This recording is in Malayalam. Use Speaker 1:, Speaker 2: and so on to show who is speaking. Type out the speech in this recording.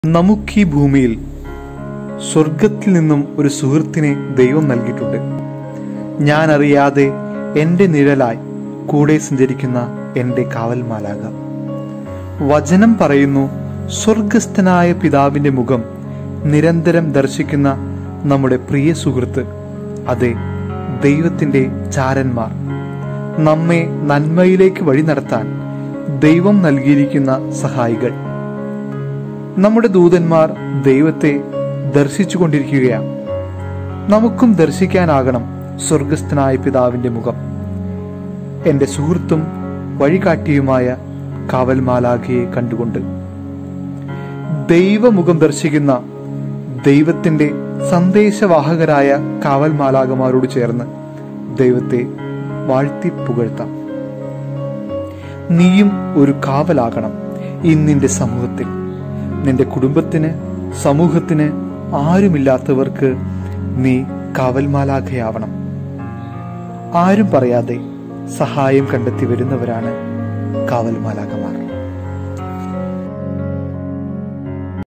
Speaker 1: നമുക്ക് ഈ ഭൂമിയിൽ സ്വർഗത്തിൽ നിന്നും ഒരു സുഹൃത്തിനെ ദൈവം നൽകിയിട്ടുണ്ട് ഞാൻ അറിയാതെ എൻ്റെ നിഴലായി കൂടെ സഞ്ചരിക്കുന്ന എൻ്റെ കാവൽമാലാക വചനം പറയുന്നു സ്വർഗസ്ഥനായ പിതാവിൻ്റെ മുഖം നിരന്തരം ദർശിക്കുന്ന നമ്മുടെ പ്രിയ സുഹൃത്ത് അതെ ദൈവത്തിൻ്റെ ചാരന്മാർ നമ്മെ നന്മയിലേക്ക് വഴി നടത്താൻ ദൈവം നൽകിയിരിക്കുന്ന സഹായികൾ നമ്മുടെ ദൂതന്മാർ ദൈവത്തെ ദർശിച്ചു കൊണ്ടിരിക്കുകയാണ് നമുക്കും ദർശിക്കാനാകണം സ്വർഗസ്ഥനായ പിതാവിന്റെ മുഖം എന്റെ സുഹൃത്തും വഴികാട്ടിയുമായ കാവൽമാലാഖയെ കണ്ടുകൊണ്ട് ദൈവമുഖം ദർശിക്കുന്ന ദൈവത്തിന്റെ സന്ദേശവാഹകരായ കാവൽമാലാകമാരോട് ചേർന്ന് ദൈവത്തെ വാഴ്ത്തി പുകഴ്ത്താം നീയും ഒരു കാവലാകണം ഇന്നിന്റെ സമൂഹത്തിൽ നിന്റെ കുടുംബത്തിന് സമൂഹത്തിന് ആരുമില്ലാത്തവർക്ക് നീ കാവൽമാലാഖയാവണം ആരും പറയാതെ സഹായം കണ്ടെത്തി വരുന്നവരാണ് കാവൽമാലാഖമാർ